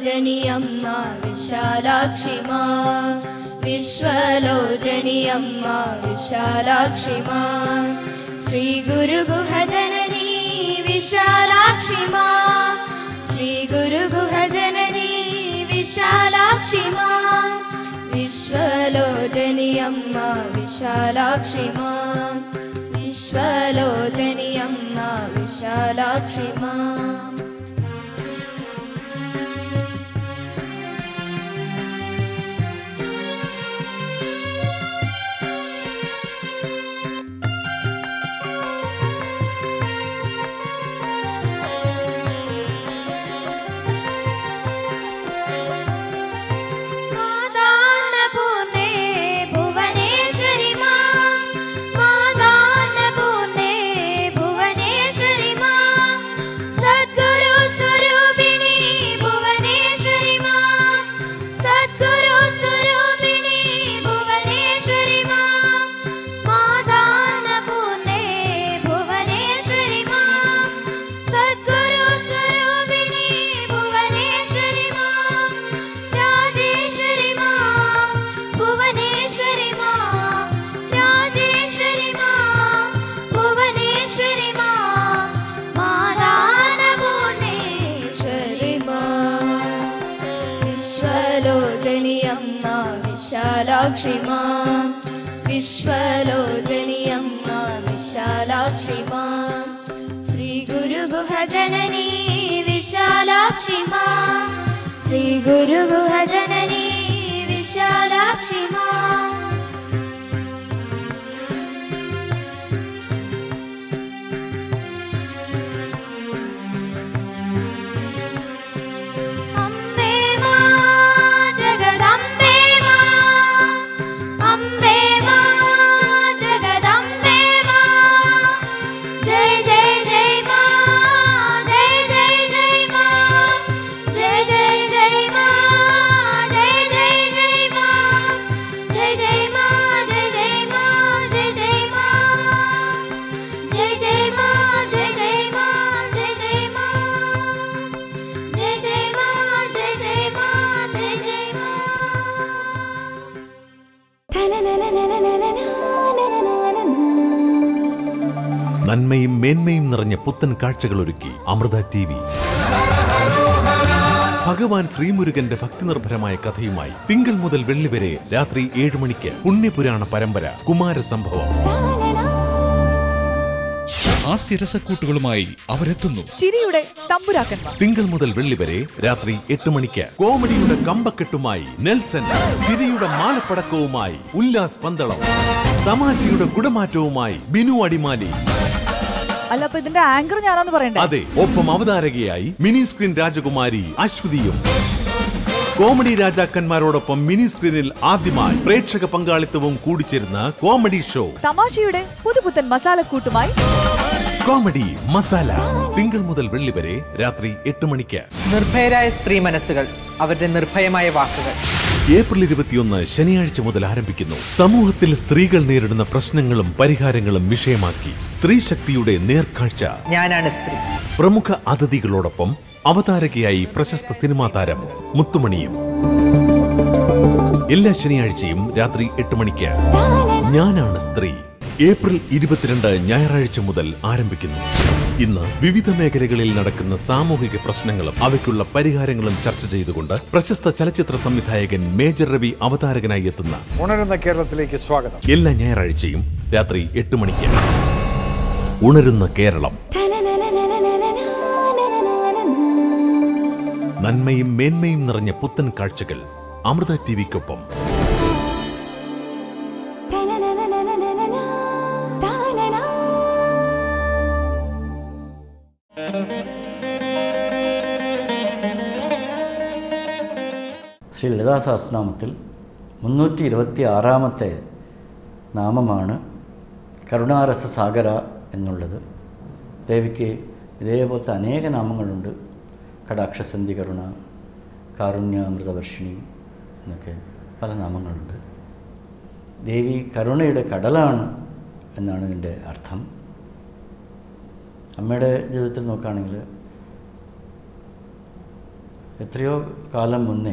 വിശ്വലോചനിയമ്മ വിശാലാക്ഷിമ വിശ്വലോചനിയമ്മ വിശാലാക്ഷിമ ശ്രീ ഗുരുഗുഹജനനി വിശാലാക്ഷിമ ശ്രീ ഗുരുഗുഹജനനി വിശാലാക്ഷിമ വിശ്വലോചനിയമ്മ വിശാലാക്ഷിമ വിശ്വലോചനിയമ്മ വിശാലാക്ഷിമ മാതാന്നപൂർണേ ഭുവനേശ്വരി മാ മാതാന്നപൂർണേ ഭുവനേശ്വരി മാ സദ്ഗുരു സ്വരൂപിണി ഭുവനേശ്വരി മാ സദ്ഗുരു സ്വരൂപിണി ഭുവനേശ്വരി മാ മാതാന്നപൂർണേ ഭുവനേശ്വരി മാ സദ്ഗുരു സ്വരൂപിണി ഭുവനേശ്വരി മാ രാജേശ്വരി മാ ഭുവനേശ്വരി മാ രാജേശ്വരി മാ ഭുവനേശ്വരി മാ മാതാനപൂർണേശ്വരി മാ വിശ്വലോചനിയമ്മ വിശാലാക്ഷി മാ വിശ്വലോചനിയമ്മ വിശാലാക്ഷി മാ ശ്രീ ഗുരുഗുഹജനനി വിശാലാക്ഷി മാ ശ്രീ ഗുരുഗുഹജനനി വിശാലാക്ഷി മാ അംബേ മാ ജഗദംബേ മാ അംബേ മാ ജഗദംബേ മാ ജയ ജയ ജയ മാ ജയ ജയ ജയ മാ ജയ ജയ ജയ മാ ജയ ജയ ജയ മാ ജയ ജയ മാ ജയ ജയ മാ ജയ ജയ മാ ജയ ജയ മാ ജയ ജയ മാ ജയ ജയ മാ ജയ ജയ മാ ജയ ജയ മാ ജയ ജയ മാ നന്മയും മേന്മയും നിറഞ്ഞ പുത്തൻ കാഴ്ചകൾ ഒരുക്കി അമൃത ടി വി ഭഗവാൻ ശ്രീമുരുകന്റെ ഭക്തിനിർഭരമായ കഥയുമായി തിങ്കൾ മുതൽ വെള്ളി വരെ രാത്രി ഏഴ് മണിക്ക് പുണ്യപുരാണ പരമ്പര കുമാരസംഭവം ഹാസ്യരസക്കൂട്ടുകളുമായി അവരെത്തുന്നു ചിരിയുടെ തമ്പുരാക്കന്മാർ തിങ്കൾ മുതൽ വെള്ളി വരെ രാത്രി എട്ട് മണിക്ക് കോമഡിയുടെ കമ്പക്കെട്ടുമായി നെൽസൺ ചിരിയുടെ മാലപ്പടക്കവുമായി ഉല്ലാസ് പന്തളം തമാശയുടെ കുടമാറ്റവുമായി ബിനു അടിമാലി അല്ല അപ്പൊ ഇതിന്റെ ആങ്കർ ഞാനാന്ന് പറയണ്ടേ അതെ ഒപ്പം അവതാരകയായി മിനി സ്ക്രീൻ രാജകുമാരി അശ്വതിയും കോമഡി രാജാക്കന്മാരോടൊപ്പം മിനി സ്ക്രീനിൽ ആദ്യമായി പ്രേക്ഷക പങ്കാളിത്തവും കൂടിച്ചേരുന്ന കോമഡി ഷോ തമാശയുടെ പുതുപുത്തൻ മസാലക്കൂട്ടുമായി കോമഡി മസാല തിങ്കൾ മുതൽ വെള്ളി വരെ രാത്രി എട്ട് മണിക്ക് നിർഭയരായ സ്ത്രീ മനസ്സുകൾ അവരുടെ നിർഭയമായ വാക്കുകൾ ഏപ്രിൽ ഇരുപത്തിയൊന്ന് ശനിയാഴ്ച മുതൽ ആരംഭിക്കുന്നു സമൂഹത്തിൽ സ്ത്രീകൾ നേരിടുന്ന പ്രശ്നങ്ങളും പരിഹാരങ്ങളും വിഷയമാക്കി സ്ത്രീ ശക്തിയുടെ നേർക്കാഴ്ച ഞാനാണ് സ്ത്രീ പ്രമുഖ അതിഥികളോടൊപ്പം അവതാരകയായി പ്രശസ്ത സിനിമാ താരം മുത്തുമണിയും എല്ലാ ശനിയാഴ്ചയും രാത്രി എട്ട് മണിക്ക് ഞാനാണ് സ്ത്രീ ഏപ്രിൽ ഇരുപത്തിരണ്ട് ഞായറാഴ്ച മുതൽ ആരംഭിക്കുന്നു ഇന്ന് വിവിധ മേഖലകളിൽ നടക്കുന്ന സാമൂഹിക പ്രശ്നങ്ങളും അവയ്ക്കുള്ള പരിഹാരങ്ങളും ചർച്ച ചെയ്തുകൊണ്ട് പ്രശസ്ത ചലച്ചിത്ര സംവിധായകൻ മേജർ രവി അവതാരകനായി എത്തുന്ന ഉണരുന്ന കേരളത്തിലേക്ക് സ്വാഗതം എല്ലാ ഞായറാഴ്ചയും രാത്രി എട്ട് മണിക്ക് ഉണരുന്ന കേരളം നന്മയും മേന്മയും നിറഞ്ഞ പുത്തൻ കാഴ്ചകൾ അമൃത ടിവിക്കൊപ്പം ശ്രീ ലളിതാ സഹസ്രനാമത്തിൽ മുന്നൂറ്റി ഇരുപത്തി ആറാമത്തെ നാമമാണ് കരുണാരസ സാഗര എന്നുള്ളത് ദേവിക്ക് ഇതേപോലത്തെ അനേക നാമങ്ങളുണ്ട് കടാക്ഷസന്ധി കരുണ കാരുണ്യാമൃതവർഷിണി എന്നൊക്കെ പല നാമങ്ങളുണ്ട് ദേവി കരുണയുടെ കടലാണ് എന്നാണ് ഇതിൻ്റെ അർത്ഥം അമ്മയുടെ ജീവിതത്തിൽ നോക്കുകയാണെങ്കിൽ എത്രയോ കാലം മുന്നേ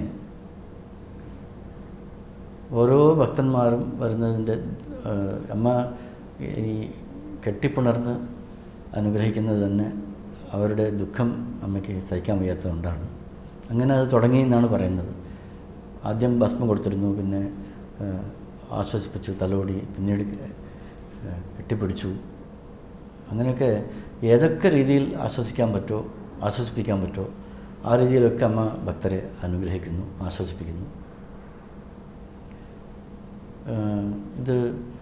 ഓരോ ഭക്തന്മാരും വരുന്നതിൻ്റെ ആ, അമ്മ ഈ കെട്ടിപ്പുണർന്ന് അനുഗ്രഹിക്കുന്നത് തന്നെ അവരുടെ ദുഃഖം അമ്മയ്ക്ക് സഹിക്കാൻ വയ്യാത്തതുകൊണ്ടാണ് അങ്ങനെ അത് തുടങ്ങി എന്നാണ് പറയുന്നത് ആദ്യം ഭസ്മം കൊടുത്തിരുന്നു പിന്നെ ആ, ആശ്വസിപ്പിച്ചു തലോടി പിന്നീട് ആ, കെട്ടിപ്പിടിച്ചു അങ്ങനെയൊക്കെ ഏതൊക്കെ രീതിയിൽ ആശ്വസിക്കാൻ പറ്റുമോ ആശ്വസിപ്പിക്കാൻ പറ്റുമോ ആ രീതിയിലൊക്കെ അമ്മ ഭക്തരെ അനുഗ്രഹിക്കുന്നു ആശ്വസിപ്പിക്കുന്നു ആഹ് ഇത്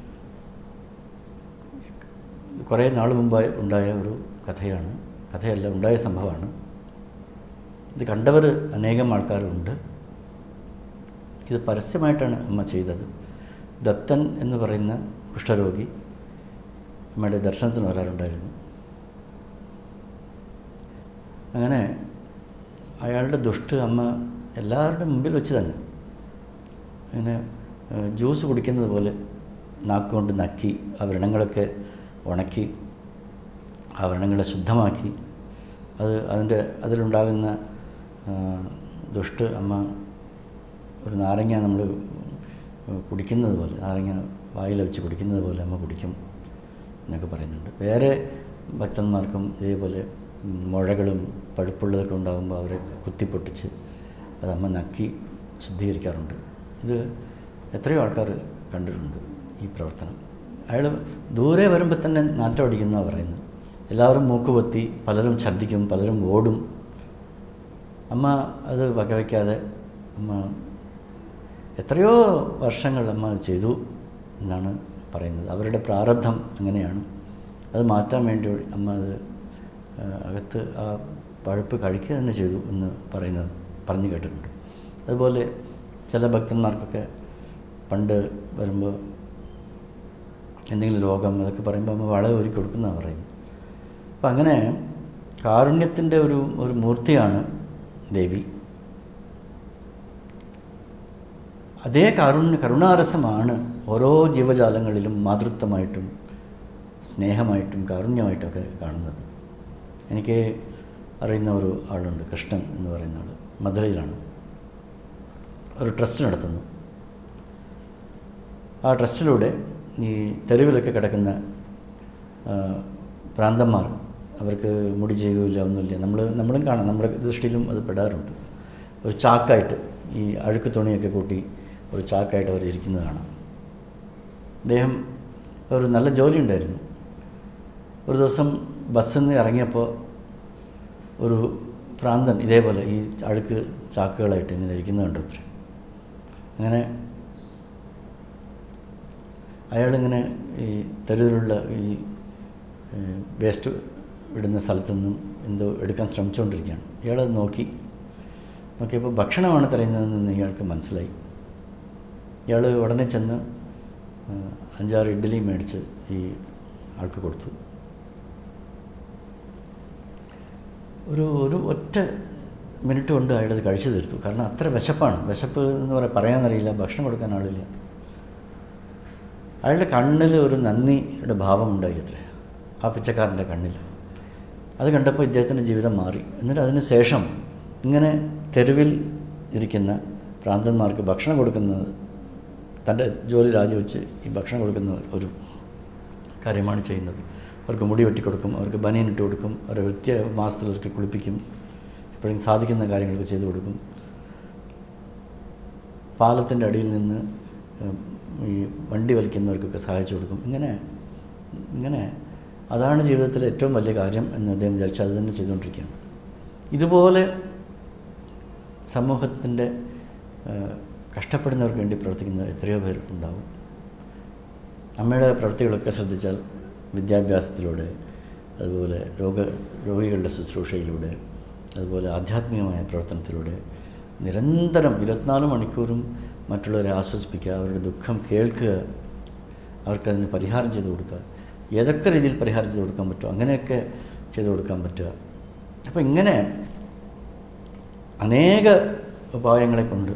കുറേ നാൾ മുമ്പായി ഉണ്ടായ ഒരു കഥയാണ് കഥയല്ല ഉണ്ടായ സംഭവമാണ് ഇത് കണ്ടവർ അനേകം ആൾക്കാരുണ്ട് ഇത് പരസ്യമായിട്ടാണ് അമ്മ ചെയ്തത് ദത്തൻ എന്ന് പറയുന്ന കുഷ്ഠരോഗി അമ്മയുടെ ദർശനത്തിന് വരാറുണ്ടായിരുന്നു അങ്ങനെ അയാളുടെ ദുഷ്ട് അമ്മ എല്ലാവരുടെ മുമ്പിൽ വെച്ച് തന്നെ അങ്ങനെ ഏഹ്, ജ്യൂസ് കുടിക്കുന്നത് പോലെ നാക്കുകൊണ്ട് നക്കി ആ വ്രണങ്ങളൊക്കെ ഉണക്കി ആ വ്രണങ്ങളെ ശുദ്ധമാക്കി അത് അതിൻ്റെ അതിലുണ്ടാകുന്ന ആ, ദുഷ്ട് അമ്മ ഒരു നാരങ്ങ നമ്മൾ കുടിക്കുന്നത് പോലെ നാരങ്ങ വായിൽ വെച്ച് കുടിക്കുന്നത് പോലെ അമ്മ കുടിക്കും എന്നൊക്കെ പറയുന്നുണ്ട് വേറെ ഭക്തന്മാർക്കും ഇതേപോലെ ഉം, മുഴകളും പഴുപ്പുള്ളതൊക്കെ ഉണ്ടാകുമ്പോൾ അവരെ കുത്തിപ്പൊട്ടിച്ച് അത് അമ്മ നക്കി ശുദ്ധീകരിക്കാറുണ്ട് ഇത് എത്രയോ ആൾക്കാർ കണ്ടിട്ടുണ്ട് ഈ പ്രവർത്തനം അയാൾ ദൂരെ വരുമ്പോൾ തന്നെ നാറ്റം അടിക്കുന്നതാണ് പറയുന്നത് എല്ലാവരും മൂക്കുപൊത്തി പലരും ഛർദ്ദിക്കും പലരും ഓടും അമ്മ അത് വകവയ്ക്കാതെ അമ്മ എത്രയോ വർഷങ്ങൾ അമ്മ അത് ചെയ്തു എന്നാണ് പറയുന്നത് അവരുടെ പ്രാരബ്ധം അങ്ങനെയാണ് അത് മാറ്റാൻ വേണ്ടി അമ്മ അത് ആ, അകത്ത് ആ പഴുപ്പ് കഴിക്കുക തന്നെ ചെയ്തു എന്ന് പറയുന്നത് പറഞ്ഞു കേട്ടിട്ടുണ്ട് അതുപോലെ ചില ഭക്തന്മാർക്കൊക്കെ പണ്ട് വരുമ്പോൾ എന്തെങ്കിലും രോഗം അതൊക്കെ പറയുമ്പോൾ അമ്മ വള ഒരുക്കി കൊടുക്കുന്നതാണ് പറയുന്നത് അപ്പം അങ്ങനെ കാരുണ്യത്തിൻ്റെ ഒരു ഒരു മൂർത്തിയാണ് ദേവി അതേ കാരുണ്യ കരുണാരസമാണ് ഓരോ ജീവജാലങ്ങളിലും മാതൃത്വമായിട്ടും സ്നേഹമായിട്ടും കാരുണ്യമായിട്ടൊക്കെ കാണുന്നത് എനിക്ക് അറിയുന്ന ഒരു ആളുണ്ട് കൃഷ്ണൻ എന്ന് പറയുന്ന ആൾ മധുരയിലാണ് ഒരു ട്രസ്റ്റ് നടത്തുന്നു ആ ട്രസ്റ്റിലൂടെ ഈ തെരുവിലൊക്കെ കിടക്കുന്ന ആ, ഭ്രാന്തന്മാർ അവർക്ക് മുടി ചെയ്യുകയില്ല ഒന്നുമില്ല നമ്മൾ നമ്മളും കാണാം നമ്മുടെ ദൃഷ്ടിയിലും അത് പെടാറുണ്ട് ഒരു ചാക്കായിട്ട് ഈ അഴുക്ക് തുണിയൊക്കെ കൂട്ടി ഒരു ചാക്കായിട്ട് അവർ ഇരിക്കുന്നത് കാണാം അദ്ദേഹം ഒരു നല്ല ജോലി ഉണ്ടായിരുന്നു ഒരു ദിവസം ബസ്സിൽ നിന്ന് ഇറങ്ങിയപ്പോൾ ഒരു പ്രാന്തൻ ഇതേപോലെ ഈ അഴുക്ക് ചാക്കുകളായിട്ട് ഇങ്ങനെ ഇരിക്കുന്നുണ്ട് അത്ര അങ്ങനെ അയാളിങ്ങനെ ഈ തെരുവിലുള്ള ഈ വേസ്റ്റ് ഇടുന്ന സ്ഥലത്തു നിന്നും എന്തോ എടുക്കാൻ ശ്രമിച്ചുകൊണ്ടിരിക്കുകയാണ് ഇയാളത് നോക്കി നോക്കിയപ്പോൾ ഭക്ഷണമാണ് തരുന്നതെന്ന് ഇയാൾക്ക് മനസ്സിലായി ഇയാൾ ഉടനെ ചെന്ന് ആ, അഞ്ചാറ് ഇഡ്ഡലി മേടിച്ച് ഈ ആൾക്ക് കൊടുത്തു ഒരു ഒരു ഒറ്റ മിനിറ്റ് കൊണ്ട് അയാളത് കഴിച്ചു തീർത്തു കാരണം അത്ര വിശപ്പാണ് വിശപ്പ് എന്ന് പറയാൻ പറയാനറിയില്ല ഭക്ഷണം കൊടുക്കാൻ ആളില്ല അയാളുടെ കണ്ണിൽ ഒരു നന്ദിയുടെ ഭാവം ഉണ്ടായി അത്രേ ആ പിച്ചക്കാരൻ്റെ കണ്ണിൽ അത് കണ്ടപ്പോൾ ഇദ്ദേഹത്തിൻ്റെ ജീവിതം മാറി എന്നിട്ട് അതിന് ശേഷം ഇങ്ങനെ തെരുവിൽ ഇരിക്കുന്ന പ്രാന്തന്മാർക്ക് ഭക്ഷണം കൊടുക്കുന്നത് തൻ്റെ ജോലി രാജിവെച്ച് ഈ ഭക്ഷണം കൊടുക്കുന്ന ഒരു കാര്യമാണ് ചെയ്യുന്നത് അവർക്ക് മുടി വെട്ടിക്കൊടുക്കും അവർക്ക് ബനിയൻ ഇട്ട് കൊടുക്കും അവരെ വൃത്തിയ മാസത്തിൽ അവർക്ക് കുളിപ്പിക്കും എപ്പോഴും സാധിക്കുന്ന കാര്യങ്ങളൊക്കെ ചെയ്തു കൊടുക്കും പാലത്തിൻ്റെ അടിയിൽ നിന്ന് ഉം, ഈ വണ്ടി വലിക്കുന്നവർക്കൊക്കെ സഹായിച്ചു കൊടുക്കും ഇങ്ങനെ ഇങ്ങനെ അതാണ് ജീവിതത്തിലെ ഏറ്റവും വലിയ കാര്യം എന്ന് അദ്ദേഹം വിചാരിച്ച് അത് തന്നെ ചെയ്തുകൊണ്ടിരിക്കുകയാണ് ഇതുപോലെ സമൂഹത്തിൻ്റെ ഏഹ്, കഷ്ടപ്പെടുന്നവർക്ക് വേണ്ടി പ്രവർത്തിക്കുന്ന എത്രയോ പേർ ഉണ്ടാവും അമ്മയുടെ പ്രവൃത്തികളൊക്കെ ശ്രദ്ധിച്ചാൽ വിദ്യാഭ്യാസത്തിലൂടെ അതുപോലെ രോഗ രോഗികളുടെ ശുശ്രൂഷയിലൂടെ അതുപോലെ ആധ്യാത്മികമായ പ്രവർത്തനത്തിലൂടെ നിരന്തരം ഇരുപത്തിനാല് മണിക്കൂറും മറ്റുള്ളവരെ ആശ്വസിപ്പിക്കുക അവരുടെ ദുഃഖം കേൾക്കുക അവർക്കതിന് പരിഹാരം ചെയ്തു കൊടുക്കുക ഏതൊക്കെ രീതിയിൽ പരിഹാരം ചെയ്തു കൊടുക്കാൻ പറ്റുമോ അങ്ങനെയൊക്കെ ചെയ്തു കൊടുക്കാൻ പറ്റുക അപ്പോൾ ഇങ്ങനെ അനേക ഉപായങ്ങളെ കൊണ്ട്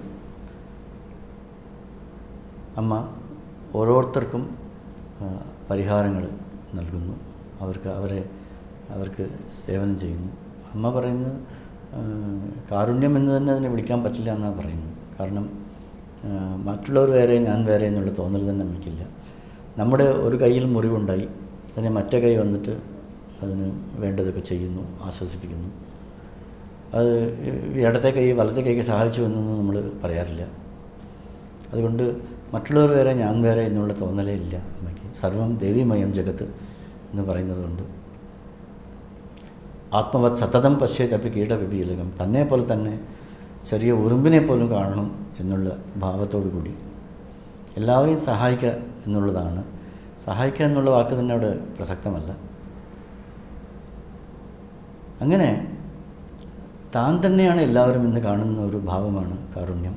അമ്മ ഓരോരുത്തർക്കും പരിഹാരങ്ങൾ നൽകുന്നു അവർക്ക് അവരെ അവർക്ക് സേവനം ചെയ്യുന്നു അമ്മ പറയുന്നത് ആ, ആ, കാരുണ്യം എന്ന് തന്നെ അതിനെ വിളിക്കാൻ പറ്റില്ല എന്നാണ് പറയുന്നത് കാരണം ആ, മറ്റുള്ളവർ വേറെ ഞാൻ വേറെ എന്നുള്ള തോന്നൽ തന്നെ നമുക്കില്ല നമ്മുടെ ഒരു കയ്യിൽ മുറിവുണ്ടായി അതിനെ മറ്റേ കൈ വന്നിട്ട് അതിന് വേണ്ടതൊക്കെ ചെയ്യുന്നു ആശ്വസിപ്പിക്കുന്നു അത് ഈ ഇടത്തെ കൈ വലത്തെ കൈക്ക് സഹായിച്ചു എന്നൊന്നും നമ്മൾ പറയാറില്ല അതുകൊണ്ട് മറ്റുള്ളവർ വേറെ ഞാൻ വേറെ എന്നുള്ള തോന്നലേ ഇല്ല അമ്മയ്ക്ക് സർവം ദേവീമയം ജഗത്ത് എന്ന് പറയുന്നതുകൊണ്ട് ആത്മവത് സതതം പശ്യേതപ്പി കീടവിപീലകം തന്നെ പോലെ തന്നെ ചെറിയ ഉറുമ്പിനെ പോലും കാണണം എന്നുള്ള ഭാവത്തോടു കൂടി എല്ലാവരെയും സഹായിക്കുക എന്നുള്ളതാണ് സഹായിക്കുക എന്നുള്ള വാക്ക് തന്നെ അവിടെ പ്രസക്തമല്ല അങ്ങനെ താൻ തന്നെയാണ് എല്ലാവരും എന്ന് കാണുന്ന ഒരു ഭാവമാണ് കാരുണ്യം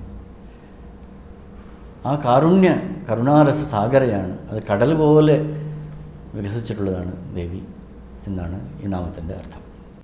ആ കാരുണ്യ കരുണാരസ സാഗരയാണ് അത് കടൽ പോലെ വികസിച്ചിട്ടുള്ളതാണ് ദേവി എന്നാണ് ഈ നാമത്തിൻ്റെ അർത്ഥം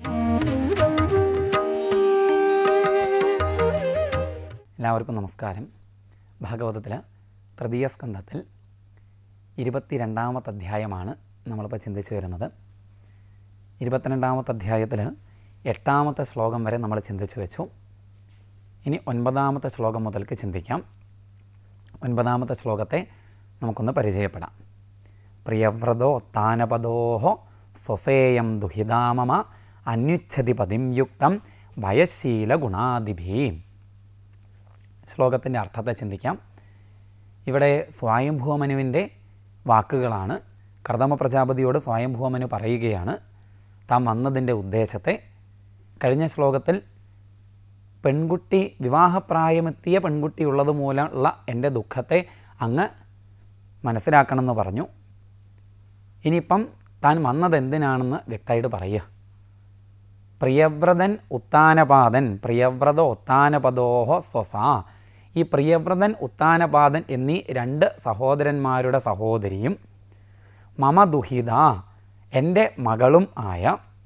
എല്ലാവർക്കും നമസ്കാരം ഭാഗവതത്തിൽ തൃതീയ സ്കന്ധത്തിൽ ഇരുപത്തിരണ്ടാമത്തെ അധ്യായമാണ് നമ്മളിപ്പോൾ ചിന്തിച്ചു വരുന്നത് ഇരുപത്തിരണ്ടാമത്തെ അധ്യായത്തിൽ എട്ടാമത്തെ ശ്ലോകം വരെ നമ്മൾ ചിന്തിച്ചു വെച്ചു ഇനി ഒൻപതാമത്തെ ശ്ലോകം മുതൽക്ക് ചിന്തിക്കാം ഒൻപതാമത്തെ ശ്ലോകത്തെ നമുക്കൊന്ന് പരിചയപ്പെടാം പ്രിയവ്രതോ താനപദോഹോ സ്വസേയം ദുഹിതാമമ അന്യുച്ഛതി പതിം യുക്തം വയശീല ഗുണാദിഭീ ശ്ലോകത്തിൻ്റെ അർത്ഥത്തെ ചിന്തിക്കാം ഇവിടെ സ്വയംഭൂമനുവിൻ്റെ വാക്കുകളാണ് കർദമ പ്രജാപതിയോട് സ്വയംഭൂമനു പറയുകയാണ് താൻ വന്നതിൻ്റെ ഉദ്ദേശത്തെ കഴിഞ്ഞ ശ്ലോകത്തിൽ പെൺകുട്ടി വിവാഹപ്രായമെത്തിയ പെൺകുട്ടി ഉള്ളത് മൂലമുള്ള എൻ്റെ ദുഃഖത്തെ അങ്ങ് മനസ്സിലാക്കണമെന്ന് പറഞ്ഞു ഇനിയിപ്പം താൻ വന്നത് എന്തിനാണെന്ന് വ്യക്തമായിട്ട് പറയുക പ്രിയവ്രതൻ ഉത്താനപാദൻ പ്രിയവ്രത ഉത്താനപദോഹ സ്വസാ ഈ പ്രിയവ്രതൻ ഉത്താനപാദൻ എന്നീ രണ്ട് സഹോദരന്മാരുടെ സഹോദരിയും മമ ദുഹിത എൻ്റെ മകളും ആയ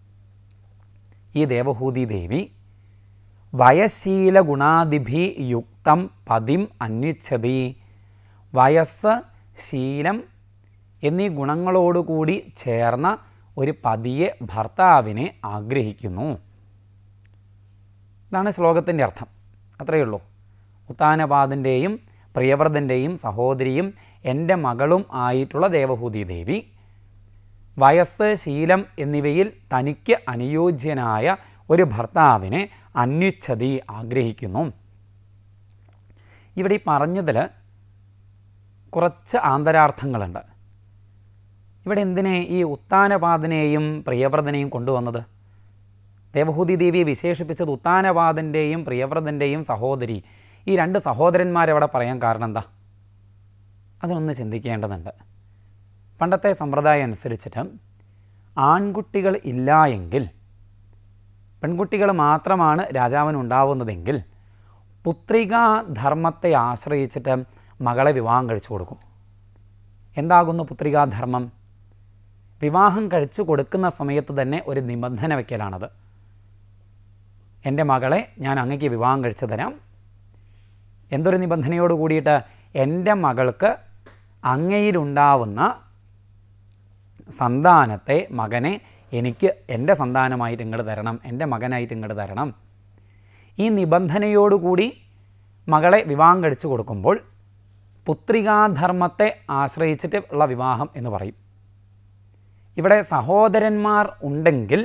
ഈ ദേവഹൂതി ദേവി വയശീല ഗുണാദിഭി യുക്തം പതിം അന്വിച്ഛതി വയസ്സ് ശീലം എന്നീ ഗുണങ്ങളോടുകൂടി ചേർന്ന ഒരു പതിയെ ഭർത്താവിനെ ആഗ്രഹിക്കുന്നു ഇതാണ് ശ്ലോകത്തിൻ്റെ അർത്ഥം അത്രയേ ഉള്ളൂ ഉത്താനപാദൻ്റെയും പ്രിയവ്രതൻ്റെയും സഹോദരിയും എൻ്റെ മകളും ആയിട്ടുള്ള ദേവഹൂതി ദേവി വയസ്സ് ശീലം എന്നിവയിൽ തനിക്ക് അനുയോജ്യനായ ഒരു ഭർത്താവിനെ അന്വിച്ഛതി ആഗ്രഹിക്കുന്നു ഇവിടെ ഈ പറഞ്ഞതിൽ കുറച്ച് ആന്തരാർത്ഥങ്ങളുണ്ട് ഇവിടെ എന്തിനെ ഈ ഉത്താനപാദനെയും പ്രിയവ്രതനെയും കൊണ്ടുവന്നത് ദേവഹൂതി ദേവിയെ വിശേഷിപ്പിച്ചത് ഉത്താനപാദൻ്റെയും പ്രിയവ്രതൻ്റെയും സഹോദരി ഈ രണ്ട് സഹോദരന്മാരവിടെ പറയാൻ കാരണം എന്താ അതൊന്ന് ചിന്തിക്കേണ്ടതുണ്ട് പണ്ടത്തെ സമ്പ്രദായം അനുസരിച്ചിട്ട് ആൺകുട്ടികൾ ഇല്ല എങ്കിൽ പെൺകുട്ടികൾ മാത്രമാണ് രാജാവിന് ഉണ്ടാവുന്നതെങ്കിൽ പുത്രികാധർമ്മത്തെ ആശ്രയിച്ചിട്ട് മകളെ വിവാഹം കഴിച്ചു കൊടുക്കും എന്താകുന്നു പുത്രികാധർമ്മം വിവാഹം കഴിച്ചു കൊടുക്കുന്ന സമയത്ത് തന്നെ ഒരു നിബന്ധന വയ്ക്കലാണത് എൻ്റെ മകളെ ഞാൻ അങ്ങയ്ക്ക് വിവാഹം കഴിച്ചു തരാം എന്തൊരു നിബന്ധനയോട് കൂടിയിട്ട് എൻ്റെ മകൾക്ക് അങ്ങയിലുണ്ടാവുന്ന സന്താനത്തെ മകനെ എനിക്ക് എൻ്റെ സന്താനമായിട്ട് ഇങ്ങോട്ട് തരണം എൻ്റെ മകനായിട്ട് ഇങ്ങോട്ട് തരണം ഈ നിബന്ധനയോടുകൂടി മകളെ വിവാഹം കഴിച്ചു കൊടുക്കുമ്പോൾ പുത്രികാധർമ്മത്തെ ആശ്രയിച്ചിട്ട് ഉള്ള വിവാഹം എന്ന് പറയും ഇവിടെ സഹോദരന്മാർ ഉണ്ടെങ്കിൽ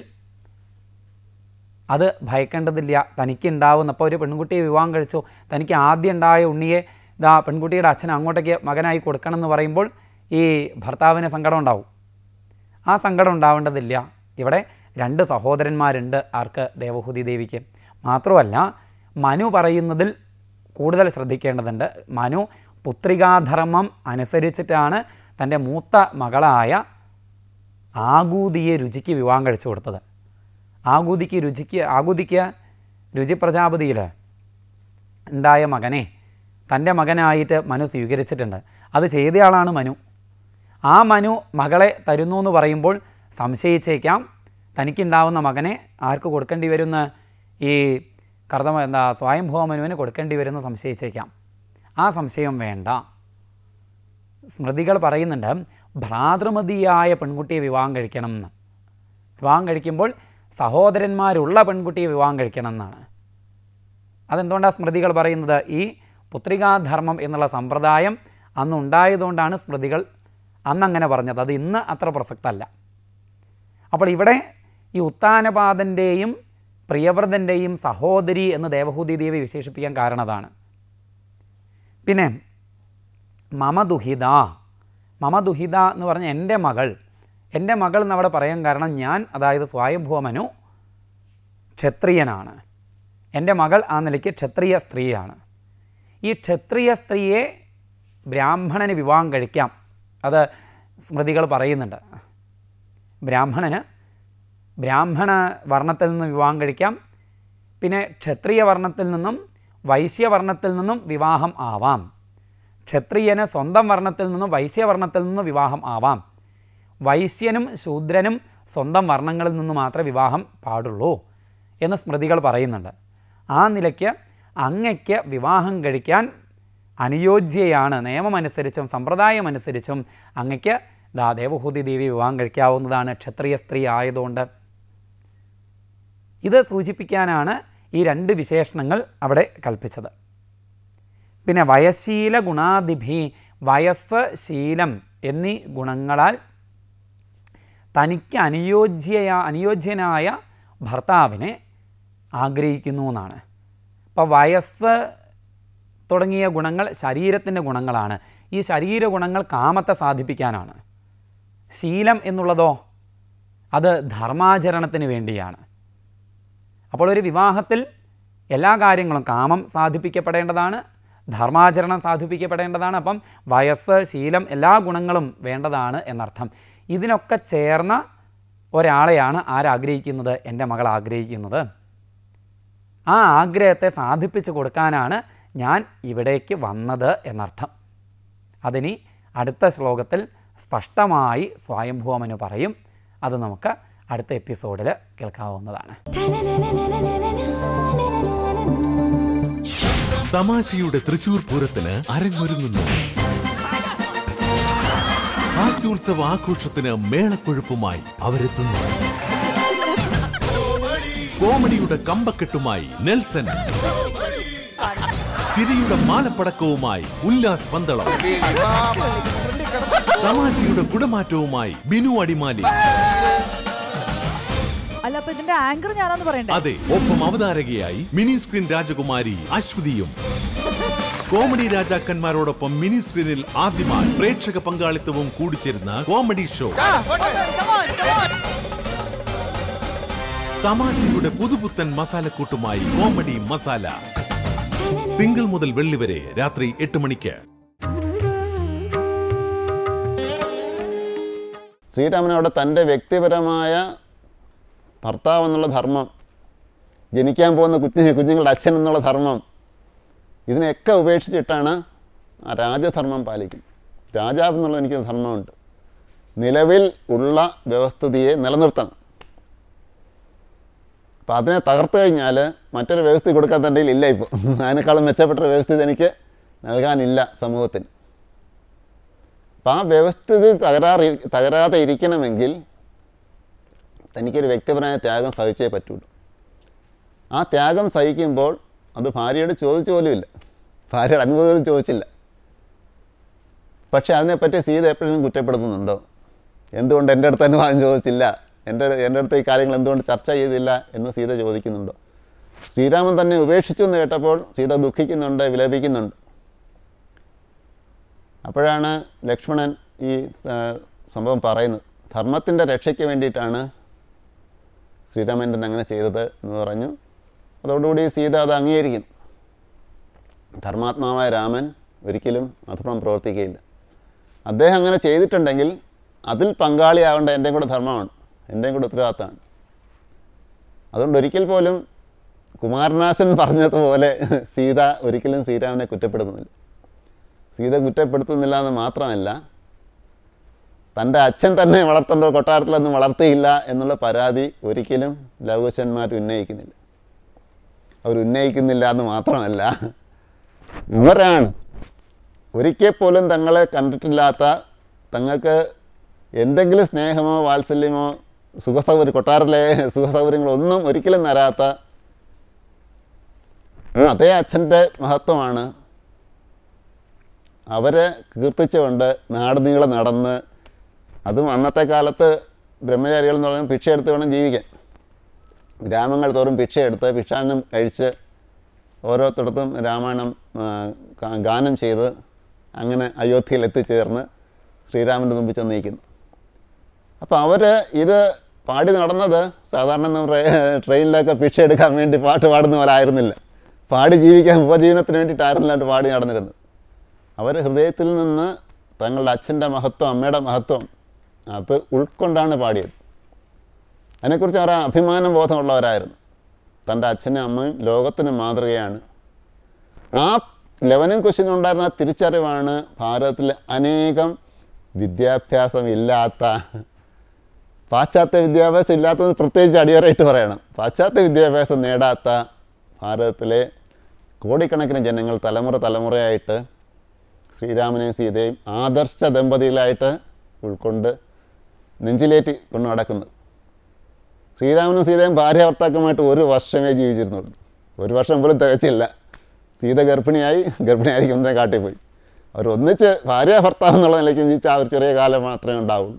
അത് ഭയക്കേണ്ടതില്ല തനിക്കുണ്ടാവുന്ന അപ്പോൾ ഒരു പെൺകുട്ടിയെ വിവാഹം കഴിച്ചു തനിക്ക് ആദ്യം ഉണ്ടായ ഉണ്ണിയെ ഇതാ പെൺകുട്ടിയുടെ അച്ഛൻ അങ്ങോട്ടേക്ക് മകനായി കൊടുക്കണം എന്ന് പറയുമ്പോൾ ഈ ഭർത്താവിന് സങ്കടം ഉണ്ടാവും ആ സങ്കടം ഉണ്ടാവേണ്ടതില്ല ഇവിടെ രണ്ട് സഹോദരന്മാരുണ്ട് ആർക്ക് ദേവഹൂതി ദേവിക്ക് മാത്രമല്ല മനു പറയുന്നതിൽ കൂടുതൽ ശ്രദ്ധിക്കേണ്ടതുണ്ട് മനു പുത്രികാധർമ്മം അനുസരിച്ചിട്ടാണ് തൻ്റെ മൂത്ത മകളായ ആകൂതിയെ രുചിക്ക് വിവാഹം കഴിച്ചു കൊടുത്തത് ആകൂതിക്ക് രുചിക്ക് ആകൂതിക്ക് രുചി പ്രജാപതിയിൽ ഉണ്ടായ മകനെ തൻ്റെ മകനായിട്ട് മനു സ്വീകരിച്ചിട്ടുണ്ട് അത് ചെയ്തയാളാണ് മനു ആ മനു മകളെ തരുന്നു എന്ന് പറയുമ്പോൾ സംശയിച്ചേക്കാം തനിക്കുണ്ടാവുന്ന മകനെ ആർക്ക് കൊടുക്കേണ്ടി വരുന്ന ഈ കർദമ എന്താ സ്വയംഭവ മനുവിന് കൊടുക്കേണ്ടി വരുന്ന സംശയിച്ചേക്കാം ആ സംശയം വേണ്ട സ്മൃതികൾ പറയുന്നുണ്ട് ഭ്രാതൃമതിയായ പെൺകുട്ടിയെ വിവാഹം കഴിക്കണം എന്ന് വിവാഹം കഴിക്കുമ്പോൾ സഹോദരന്മാരുള്ള പെൺകുട്ടിയെ വിവാഹം കഴിക്കണം എന്നാണ് അതെന്തുകൊണ്ടാണ് സ്മൃതികൾ പറയുന്നത് ഈ പുത്രികാധർമ്മം എന്നുള്ള സമ്പ്രദായം അന്ന് ഉണ്ടായതുകൊണ്ടാണ് സ്മൃതികൾ അന്നങ്ങനെ പറഞ്ഞത് അത് ഇന്ന് അത്ര പ്രസക്തമല്ല അപ്പോൾ ഇവിടെ ഈ ഉത്താനപാദൻ്റെയും പ്രിയവ്രതൻ്റെയും സഹോദരി എന്ന് ദേവഹൂതി ദേവി വിശേഷിപ്പിക്കാൻ കാരണം അതാണ് പിന്നെ മമദുഹിത മമദുഹിത എന്ന് പറഞ്ഞ എൻ്റെ മകൾ എൻ്റെ മകൾ എന്നവിടെ പറയാൻ കാരണം ഞാൻ അതായത് സ്വയംഭൂമനു ക്ഷത്രിയനാണ് എൻ്റെ മകൾ ആ നിലയ്ക്ക് ക്ഷത്രിയ സ്ത്രീയാണ് ഈ ക്ഷത്രിയ സ്ത്രീയെ ബ്രാഹ്മണന് വിവാഹം കഴിക്കാം അത് സ്മൃതികൾ പറയുന്നുണ്ട് ബ്രാഹ്മണന് ബ്രാഹ്മണ വർണ്ണത്തിൽ നിന്ന് വിവാഹം കഴിക്കാം പിന്നെ ക്ഷത്രിയ വർണ്ണത്തിൽ നിന്നും വൈശ്യവർണ്ണത്തിൽ നിന്നും വിവാഹം ആവാം ക്ഷത്രിയന് സ്വന്തം വർണ്ണത്തിൽ നിന്നും വൈശ്യവർണ്ണത്തിൽ നിന്നും വിവാഹം ആവാം വൈശ്യനും ശൂദ്രനും സ്വന്തം വർണ്ണങ്ങളിൽ നിന്ന് മാത്രമേ വിവാഹം പാടുള്ളൂ എന്ന് സ്മൃതികൾ പറയുന്നുണ്ട് ആ നിലയ്ക്ക് അങ്ങയ്ക്ക് വിവാഹം കഴിക്കാൻ അനുയോജ്യയാണ് നിയമമനുസരിച്ചും സമ്പ്രദായമനുസരിച്ചും അങ്ങയ്ക്ക് ദാ ദേവഹൂതി ദേവി വിവാഹം കഴിക്കാവുന്നതാണ് ക്ഷത്രിയ സ്ത്രീ ആയതുകൊണ്ട് ഇത് സൂചിപ്പിക്കാനാണ് ഈ രണ്ട് വിശേഷണങ്ങൾ അവിടെ കൽപ്പിച്ചത് പിന്നെ വയശീല ഗുണാദിഭി വയസ്സ് ശീലം എന്നീ ഗുണങ്ങളാൽ തനിക്ക് അനുയോജ്യ അനുയോജ്യനായ ഭർത്താവിനെ ആഗ്രഹിക്കുന്നു എന്നാണ് അപ്പോൾ വയസ്സ് തുടങ്ങിയ ഗുണങ്ങൾ ശരീരത്തിൻ്റെ ഗുണങ്ങളാണ് ഈ ശരീര ഗുണങ്ങൾ കാമത്തെ സാധിപ്പിക്കാനാണ് ശീലം എന്നുള്ളതോ അത് ധർമാചരണത്തിന് വേണ്ടിയാണ് അപ്പോൾ ഒരു വിവാഹത്തിൽ എല്ലാ കാര്യങ്ങളും കാമം സാധിപ്പിക്കപ്പെടേണ്ടതാണ് ധർമാചരണം സാധിപ്പിക്കപ്പെടേണ്ടതാണ് അപ്പം വയസ്സ് ശീലം എല്ലാ ഗുണങ്ങളും വേണ്ടതാണ് എന്നർത്ഥം ഇതിനൊക്കെ ചേർന്ന ഒരാളെയാണ് ആരാഗ്രഹിക്കുന്നത് എൻ്റെ മകൾ ആഗ്രഹിക്കുന്നത് ആ ആഗ്രഹത്തെ സാധിപ്പിച്ചു കൊടുക്കാനാണ് ഞാൻ ഇവിടേക്ക് വന്നത് എന്നർത്ഥം അതിനി അടുത്ത ശ്ലോകത്തിൽ സ്പഷ്ടമായി സ്വയംഭൂവമനു പറയും അത് നമുക്ക് അടുത്ത എപ്പിസോഡിൽ കേൾക്കാവുന്നതാണ് തമാശയുടെ തൃശൂർ പൂരത്തിന് അരങ്ങൊരുങ്ങുന്നു ഹാസ്യോത്സവ ആഘോഷത്തിന് മേളക്കൊഴുപ്പുമായി അവരെത്തുന്നു കോമഡിയുടെ കമ്പക്കെട്ടുമായി നെൽസൺ ചിരിയുടെ മാലപ്പടക്കവുമായി ഉല്ലാസ് പന്തളം തമാശയുടെ കുടമാറ്റവുമായി ബിനു അടിമാലി അല്ല അപ്പൊ ഇതിന്റെ ആങ്കർ ഞാനാന്ന് പറയണ്ടേ അതെ ഒപ്പം അവതാരകയായി മിനി സ്ക്രീൻ രാജകുമാരി അശ്വതിയും കോമഡി രാജാക്കന്മാരോടൊപ്പം മിനി സ്ക്രീനിൽ ആദ്യമായി പ്രേക്ഷക പങ്കാളിത്തവും കൂടിച്ചേരുന്ന കോമഡി ഷോ തമാശയുടെ പുതുപുത്തൻ മസാലക്കൂട്ടുമായി കോമഡി മസാല തിങ്കൾ മുതൽ വെള്ളി വരെ രാത്രി എട്ട് മണിക്ക് ശ്രീരാമനവിടെ തൻ്റെ വ്യക്തിപരമായ ഭർത്താവ് എന്നുള്ള ധർമ്മം ജനിക്കാൻ പോകുന്ന കുഞ്ഞ് കുഞ്ഞുങ്ങളുടെ അച്ഛൻ എന്നുള്ള ധർമ്മം ഇതിനെയൊക്കെ ഉപേക്ഷിച്ചിട്ടാണ് ആ രാജധർമ്മം പാലിക്കുന്നത് രാജാവ് എന്നുള്ള എനിക്ക് ധർമ്മമുണ്ട് നിലവിൽ ഉള്ള വ്യവസ്ഥിതിയെ നിലനിർത്തണം അപ്പം അതിനെ തകർത്ത് കഴിഞ്ഞാൽ മറ്റൊരു വ്യവസ്ഥ കൊടുക്കാൻ തൻ്റെ ഇല്ല ഇപ്പോൾ അതിനേക്കാളും മെച്ചപ്പെട്ട ഒരു വ്യവസ്ഥിതി എനിക്ക് നൽകാനില്ല സമൂഹത്തിന് അപ്പം ആ വ്യവസ്ഥിതി തകരാറി തകരാതെ ഇരിക്കണമെങ്കിൽ തനിക്കൊരു വ്യക്തിപരമായ ത്യാഗം സഹിച്ചേ പറ്റുള്ളൂ ആ ത്യാഗം സഹിക്കുമ്പോൾ അത് ഭാര്യയോട് ചോദിച്ചു പോലുമില്ല ഭാര്യയുടെ അനുമതി പോലും ചോദിച്ചില്ല പക്ഷേ അതിനെപ്പറ്റി സീത എപ്പോഴും കുറ്റപ്പെടുത്തുന്നുണ്ടോ എന്തുകൊണ്ട് എൻ്റെ അടുത്ത് അനുവാദം ചോദിച്ചില്ല എൻ്റെ എൻ്റെ അടുത്ത് ഈ കാര്യങ്ങൾ എന്തുകൊണ്ട് ചർച്ച ചെയ്തില്ല എന്ന് സീത ചോദിക്കുന്നുണ്ടോ ശ്രീരാമൻ തന്നെ ഉപേക്ഷിച്ചു എന്ന് കേട്ടപ്പോൾ സീത ദുഃഖിക്കുന്നുണ്ട് വിലപിക്കുന്നുണ്ട് അപ്പോഴാണ് ലക്ഷ്മണൻ ഈ ആ, സംഭവം പറയുന്നത് ധർമ്മത്തിൻ്റെ രക്ഷയ്ക്ക് വേണ്ടിയിട്ടാണ് ശ്രീരാമൻ തന്നെ അങ്ങനെ ചെയ്തത് എന്ന് പറഞ്ഞു അതോടുകൂടി സീത അത് അംഗീകരിക്കുന്നു ധർമാത്മാവായ രാമൻ ഒരിക്കലും അധർമ്മം പ്രവർത്തിക്കുകയില്ല അദ്ദേഹം അങ്ങനെ ചെയ്തിട്ടുണ്ടെങ്കിൽ അതിൽ പങ്കാളിയാവേണ്ട എൻ്റെയും കൂടെ ധർമ്മമാണ് എൻ്റെയും കൂടെ ഉത്തരവാദിത്തമാണ് അതുകൊണ്ട് ഒരിക്കൽ പോലും കുമാരനാശൻ പറഞ്ഞതുപോലെ സീത ഒരിക്കലും ശ്രീരാമനെ കുറ്റപ്പെടുത്തുന്നില്ല സീത കുറ്റപ്പെടുത്തുന്നില്ല എന്ന് മാത്രമല്ല തൻ്റെ അച്ഛൻ തന്നെ വളർത്തേണ്ട കൊട്ടാരത്തിലൊന്നും വളർത്തിയില്ല എന്നുള്ള പരാതി ഒരിക്കലും ലഘുശന്മാർ ഉന്നയിക്കുന്നില്ല അവർ ഉന്നയിക്കുന്നില്ല എന്ന് മാത്രമല്ല ഇവരാണ് ഒരിക്കൽ പോലും തങ്ങളെ കണ്ടിട്ടില്ലാത്ത തങ്ങൾക്ക് എന്തെങ്കിലും സ്നേഹമോ വാത്സല്യമോ സുഖസൗകര്യം കൊട്ടാരത്തിലെ സുഖസൗകര്യങ്ങളൊന്നും ഒരിക്കലും തരാത്ത അതേ അച്ഛൻ്റെ മഹത്വമാണ് അവരെ കീർത്തിച്ചുകൊണ്ട് നാട് നീളെ നടന്ന് അതും അന്നത്തെ കാലത്ത് ബ്രഹ്മചാരികൾ എന്ന് പറയുമ്പോൾ ഭിക്ഷ എടുത്ത് വേണം ജീവിക്കാൻ ഗ്രാമങ്ങൾ തോറും ഭിക്ഷ എടുത്ത് ഭിക്ഷാന്നം കഴിച്ച് ഓരോരുത്തടത്തും രാമായണം ആ, ഗാ- ഗാനം ചെയ്ത് അങ്ങനെ അയോധ്യയിൽ എത്തിച്ചേർന്ന് ശ്രീരാമൻ്റെ മുമ്പിൽ ചെന്ന് നിൽക്കുന്നു അപ്പോൾ അവർ ഇത് പാടി നടന്നത് സാധാരണ നമ്മൾ ട്രെ- ട്രെയിനിലൊക്കെ ഭിക്ഷ എടുക്കാൻ വേണ്ടി പാട്ട് പാടുന്ന പോലെ ആയിരുന്നില്ല പാടി ജീവിക്കാൻ ഉപജീവനത്തിന് വേണ്ടിയിട്ടായിരുന്നില്ല അവർ പാടി നടന്നിരുന്നത് അവർ ഹൃദയത്തിൽ നിന്ന് തങ്ങളുടെ അച്ഛൻ്റെ മഹത്വം അമ്മയുടെ മഹത്വം അത് ഉൾക്കൊണ്ടാണ് പാടിയത് അതിനെക്കുറിച്ച് അവർ അഭിമാന ബോധമുള്ളവരായിരുന്നു തൻ്റെ അച്ഛനും അമ്മയും ലോകത്തിന് മാതൃകയാണ് ആ ലെവനും ക്വസ്റ്റിനുണ്ടായിരുന്ന ആ തിരിച്ചറിവാണ് ഭാരതത്തിലെ അനേകം വിദ്യാഭ്യാസം ഇല്ലാത്ത പാശ്ചാത്യ വിദ്യാഭ്യാസം ഇല്ലാത്തത് പ്രത്യേകിച്ച് അടിയറായിട്ട് പറയണം പാശ്ചാത്യ വിദ്യാഭ്യാസം നേടാത്ത ഭാരതത്തിലെ കോടിക്കണക്കിന് ജനങ്ങൾ തലമുറ തലമുറയായിട്ട് ശ്രീരാമനെയും സീതയും ആദർശ ദമ്പതികളായിട്ട് ഉൾക്കൊണ്ട് നെഞ്ചിലേറ്റി കൊണ്ടു നടക്കുന്നത് ശ്രീരാമനും സീതയും ഭാര്യ ഭർത്താക്കളുമായിട്ട് ഒരു വർഷമേ ജീവിച്ചിരുന്നുള്ളൂ ഒരു വർഷം പോലും തികച്ചില്ല സീത ഗർഭിണിയായി ഗർഭിണിയായിരിക്കും തന്നെ കാട്ടിൽ പോയി അവർ ഒന്നിച്ച് ഭാര്യ ഭർത്താവ് എന്നുള്ള നിലയ്ക്ക് ജീവിച്ച ആ ഒരു ചെറിയ കാലം മാത്രമേ ഉണ്ടാവുള്ളൂ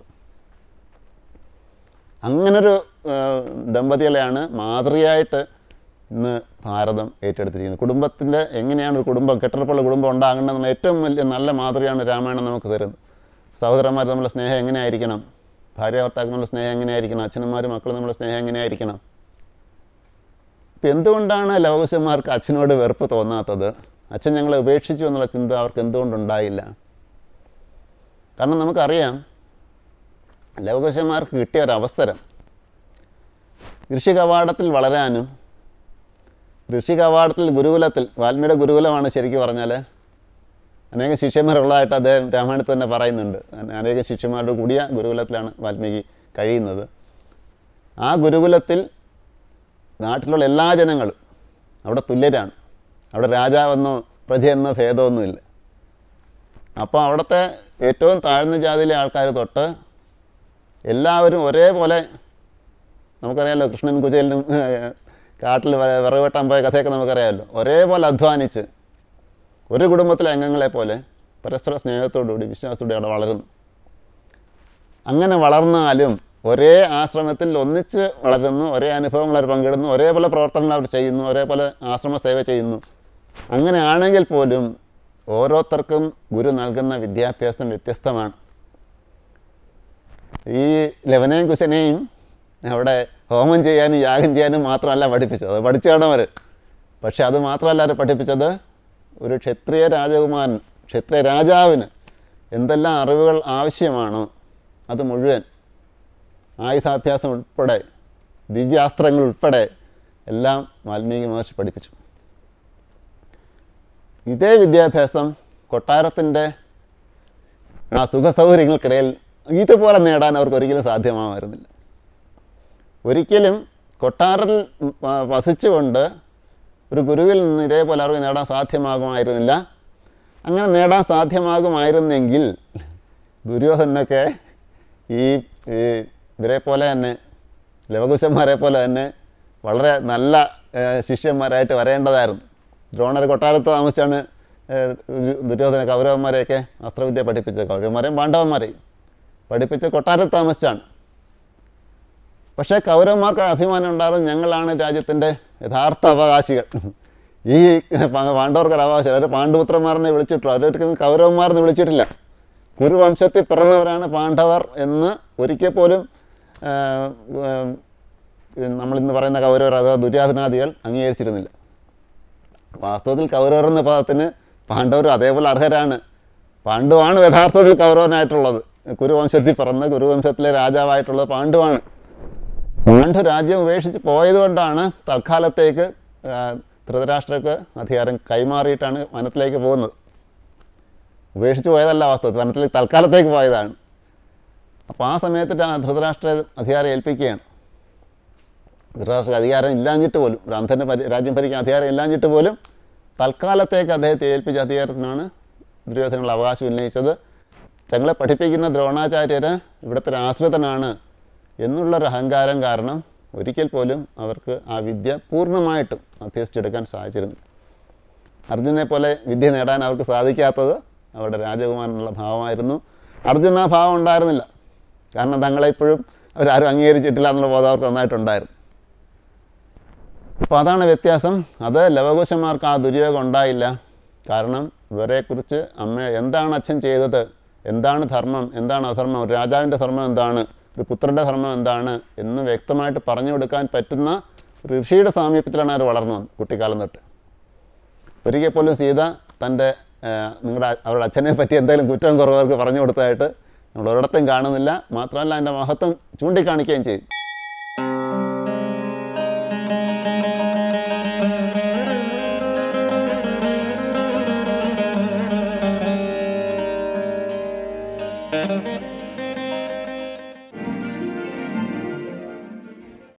അങ്ങനൊരു ആ, ദമ്പതികളെയാണ് മാതൃകയായിട്ട് ഇന്ന് ഭാരതം ഏറ്റെടുത്തിരിക്കുന്നത് കുടുംബത്തിൻ്റെ എങ്ങനെയാണ് ഒരു കുടുംബം കെട്ടിടപ്പുള്ള കുടുംബം ഉണ്ടാകേണ്ടതെന്നുള്ള ഏറ്റവും വലിയ നല്ല മാതൃകയാണ് രാമായണം നമുക്ക് തരുന്നത് സഹോദരന്മാർ തമ്മിലുള്ള സ്നേഹം എങ്ങനെയായിരിക്കണം ഭാര്യ ഭർത്താക്കൾ തമ്മിലുള്ള സ്നേഹം എങ്ങനെയായിരിക്കണം അച്ഛനന്മാരും മക്കളും തമ്മിലുള്ള സ്നേഹം എങ്ങനെയായിരിക്കണം ഇപ്പം എന്തുകൊണ്ടാണ് ലവകുശന്മാർക്ക് അച്ഛനോട് വെറുപ്പ് തോന്നാത്തത് അച്ഛൻ ഞങ്ങളെ ഉപേക്ഷിച്ചു എന്നുള്ള ചിന്ത അവർക്ക് എന്തുകൊണ്ടുണ്ടായില്ല കാരണം നമുക്കറിയാം ലവകുശന്മാർക്ക് കിട്ടിയ ഒരു അവസരം ഋഷി കവാടത്തിൽ വളരാനും ഋഷി കവാടത്തിൽ ഗുരുകുലത്തിൽ വാൽമീയുടെ ഗുരുകുലമാണ് ശരിക്കും പറഞ്ഞാൽ അനേകം ശിഷ്യന്മാരുള്ളതായിട്ട് അദ്ദേഹം രാമായണത്തിൽ തന്നെ പറയുന്നുണ്ട് അനേകം ശിഷ്യന്മാരുടെ കൂടിയ ഗുരുകുലത്തിലാണ് വാൽമീകി കഴിയുന്നത് ആ ഗുരുകുലത്തിൽ നാട്ടിലുള്ള എല്ലാ ജനങ്ങളും അവിടെ തുല്യരാണ് അവിടെ രാജാവെന്നോ പ്രജയെന്നോ ഭേദമൊന്നുമില്ല അപ്പോൾ അവിടുത്തെ ഏറ്റവും താഴ്ന്ന ജാതിയിലെ ആൾക്കാർ തൊട്ട് എല്ലാവരും ഒരേപോലെ നമുക്കറിയാമല്ലോ കൃഷ്ണൻ കുചേലിനും കാട്ടിൽ വ- വിറക് വെട്ടാൻ പോയ കഥയൊക്കെ നമുക്കറിയാമല്ലോ ഒരേപോലെ അധ്വാനിച്ച് ഒരു കുടുംബത്തിലെ അംഗങ്ങളെ പോലെ പരസ്പര സ്നേഹത്തോടുകൂടി വിശ്വാസത്തോടെ അവിടെ വളരുന്നു അങ്ങനെ വളർന്നാലും ഒരേ ആശ്രമത്തിൽ ഒന്നിച്ച് വളരുന്നു ഒരേ അനുഭവങ്ങൾ അവർ പങ്കിടുന്നു ഒരേപോലെ പ്രവർത്തനങ്ങൾ അവർ ചെയ്യുന്നു ഒരേപോലെ ആശ്രമ സേവ ചെയ്യുന്നു അങ്ങനെയാണെങ്കിൽ പോലും ഓരോരുത്തർക്കും ഗുരു നൽകുന്ന വിദ്യാഭ്യാസം വ്യത്യസ്തമാണ് ഈ ലവനെയും കുശനെയും അവിടെ ഹോമം ചെയ്യാനും യാഗം ചെയ്യാനും മാത്രമല്ല പഠിപ്പിച്ചത് അത് പഠിച്ചാണ് അവർ പക്ഷെ അത് മാത്രമല്ല അവർ പഠിപ്പിച്ചത് ഒരു ക്ഷത്രിയ രാജകുമാരൻ ക്ഷത്രിയ രാജാവിന് എന്തെല്ലാം അറിവുകൾ ആവശ്യമാണോ അത് മുഴുവൻ ആയുധാഭ്യാസം ഉൾപ്പെടെ ദിവ്യാസ്ത്രങ്ങൾ ഉൾപ്പെടെ എല്ലാം വാൽമീകി മഹർഷി പഠിപ്പിച്ചു ഇതേ വിദ്യാഭ്യാസം കൊട്ടാരത്തിൻ്റെ ആ സുഖസൗകര്യങ്ങൾക്കിടയിൽ ഇതുപോലെ നേടാൻ അവർക്ക് ഒരിക്കലും സാധ്യമാകുമായിരുന്നില്ല ഒരിക്കലും കൊട്ടാരത്തിൽ വ- വസിച്ചുകൊണ്ട് ഒരു ഗുരുവിൽ നിന്ന് ഇതേപോലെ അവർക്ക് നേടാൻ സാധ്യമാകുമായിരുന്നില്ല അങ്ങനെ നേടാൻ സാധ്യമാകുമായിരുന്നെങ്കിൽ ദുര്യോധനൊക്കെ ഈ ഈ ഇവരെ പോലെ തന്നെ ലവകുശന്മാരെ പോലെ തന്നെ വളരെ നല്ല ഏഹ്, ശിഷ്യന്മാരായിട്ട് വരേണ്ടതായിരുന്നു ദ്രോണർ കൊട്ടാരത്ത് താമസിച്ചാണ് ഏഹ്, ദുര്യോ- ദുര്യോധന കൗരവന്മാരെയൊക്കെ അസ്ത്രവിദ്യ പഠിപ്പിച്ചത് കൗരവന്മാരെയും പാണ്ഡവന്മാരെയും പഠിപ്പിച്ച് കൊട്ടാരത്ത് താമസിച്ചാണ് പക്ഷേ കൗരവന്മാർക്ക് അഭിമാനം ഉണ്ടാകും ഞങ്ങളാണ് രാജ്യത്തിൻ്റെ യഥാർത്ഥ അവകാശികൾ ഈ പ- പാണ്ഡവർക്കൊരു അവകാശം അവർ പാണ്ഡുപുത്രന്മാരെന്ന് വിളിച്ചിട്ടുള്ളൂ അവരൊരിക്കലും കൗരവന്മാരെന്ന് വിളിച്ചിട്ടില്ല കുരുവംശത്തിൽ പിറന്നവരാണ് പാണ്ഡവർ എന്ന് ഒരിക്കൽ പോലും ആ, ആ, നമ്മളിന്ന് പറയുന്ന കൗരവർ അഥവാ ദുര്യാധനാദികൾ അംഗീകരിച്ചിരുന്നില്ല വാസ്തവത്തിൽ കൗരവർ എന്ന പദത്തിന് പാണ്ഡവരും അതേപോലെ അർഹരാണ് പാണ്ഡുവാണ് യഥാർത്ഥത്തിൽ കൗരവനായിട്ടുള്ളത് കുരുവംശത്തിൽ പിറന്ന കുരുവംശത്തിലെ രാജാവായിട്ടുള്ളത് പാണ്ഡുവാണ് പാണ്ഡു രാജ്യം ഉപേക്ഷിച്ച് പോയതുകൊണ്ടാണ് തൽക്കാലത്തേക്ക് ആ, ധൃതരാഷ്ട്രക്ക് അധികാരം കൈമാറിയിട്ടാണ് വനത്തിലേക്ക് പോകുന്നത് ഉപേക്ഷിച്ച് പോയതല്ല വാസ്തവത്തിൽ വനത്തിലേക്ക് തൽക്കാലത്തേക്ക് പോയതാണ് അപ്പോൾ ആ സമയത്ത് രാ- ധൃതരാഷ്ട്ര അധികാരം ഏൽപ്പിക്കുകയാണ് ധൃതരാഷ്ട്ര അധികാരം ഇല്ലാഞ്ഞിട്ട് പോലും ഒരു അന്ധന് പരി രാജ്യം ഭരിക്കാൻ അധികാരം ഇല്ലാഞ്ഞിട്ട് പോലും തൽക്കാലത്തേക്ക് അദ്ദേഹത്തെ ഏൽപ്പിച്ച അധികാരത്തിനാണ് ദുര്യോധനങ്ങൾ അവകാശം ഉന്നയിച്ചത് തങ്ങളെ പഠിപ്പിക്കുന്ന ദ്രോണാചാര്യർ ഇവിടുത്തെ ഒരു ആശ്രിതനാണ് എന്നുള്ളൊരു അഹങ്കാരം കാരണം ഒരിക്കൽ പോലും അവർക്ക് ആ വിദ്യ പൂർണ്ണമായിട്ടും അഭ്യസിച്ചെടുക്കാൻ സാധിച്ചിരുന്നു അർജുനെ പോലെ വിദ്യ നേടാൻ അവർക്ക് സാധിക്കാത്തത് അവരുടെ രാജകുമാരനുള്ള ഭാവമായിരുന്നു അർജുന ആ ഭാവം ഉണ്ടായിരുന്നില്ല കാരണം തങ്ങളെ ഇപ്പോഴും അവരാരും അംഗീകരിച്ചിട്ടില്ല എന്നുള്ള ബോധം അവർക്ക് നന്നായിട്ടുണ്ടായിരുന്നു അപ്പോൾ അതാണ് വ്യത്യാസം അത് ലവകുശന്മാർക്ക് ആ ദുര്യോഗം ഉണ്ടായില്ല കാരണം ഇവരെക്കുറിച്ച് അമ്മ എന്താണ് അച്ഛൻ ചെയ്തത് എന്താണ് ധർമ്മം എന്താണ് അധർമ്മം ഒരു രാജാവിൻ്റെ ധർമ്മം എന്താണ് ഒരു പുത്രൻ്റെ ധർമ്മം എന്താണ് എന്ന് വ്യക്തമായിട്ട് പറഞ്ഞു കൊടുക്കാൻ പറ്റുന്ന ഒരു ഋഷിയുടെ സാമീപ്യത്തിലാണ് അവർ വളർന്നു വന്നത് കുട്ടിക്കാലം തൊട്ട് ഒരിക്കൽ പോലും സീത തൻ്റെ നിങ്ങളുടെ അവരുടെ അച്ഛനെ പറ്റി എന്തെങ്കിലും കുറ്റം കുറവർക്ക് പറഞ്ഞു കൊടുത്തതായിട്ട് നമ്മൾ ഒരിടത്തും കാണുന്നില്ല മാത്രമല്ല അതിൻ്റെ മഹത്വം ചൂണ്ടിക്കാണിക്കുകയും ചെയ്യും